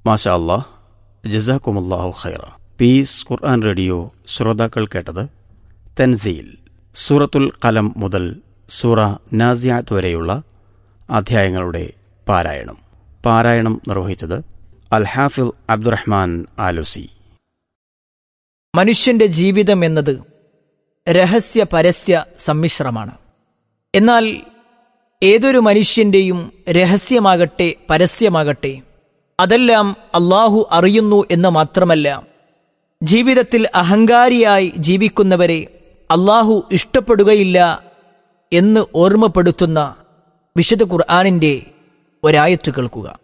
മാഷാ അല്ലാഹ് ജസാക്കുമുല്ലാഹു ഖൈറ പീസ് ഖുർആൻ റേഡിയോ ശ്രോതാക്കൾ കേട്ടത് തൻസീൽ സൂറത്തുൽ കലം മുതൽ സൂറ നാസിയാത്ത് വരെയുള്ള അധ്യായങ്ങളുടെ പാരായണം പാരായണം നിർവഹിച്ചത് അൽ ഹാഫിൽ അബ്ദുറഹ്മാൻ ആലുസി മനുഷ്യന്റെ ജീവിതം എന്നത് രഹസ്യ പരസ്യ സമ്മിശ്രമാണ് എന്നാൽ ഏതൊരു മനുഷ്യന്റെയും രഹസ്യമാകട്ടെ പരസ്യമാകട്ടെ അതെല്ലാം അള്ളാഹു അറിയുന്നു എന്ന് മാത്രമല്ല ജീവിതത്തിൽ അഹങ്കാരിയായി ജീവിക്കുന്നവരെ അള്ളാഹു ഇഷ്ടപ്പെടുകയില്ല എന്ന് ഓർമ്മപ്പെടുത്തുന്ന വിശുദ്ധ ഖുർആാനിന്റെ ഒരായത്ത് കേൾക്കുക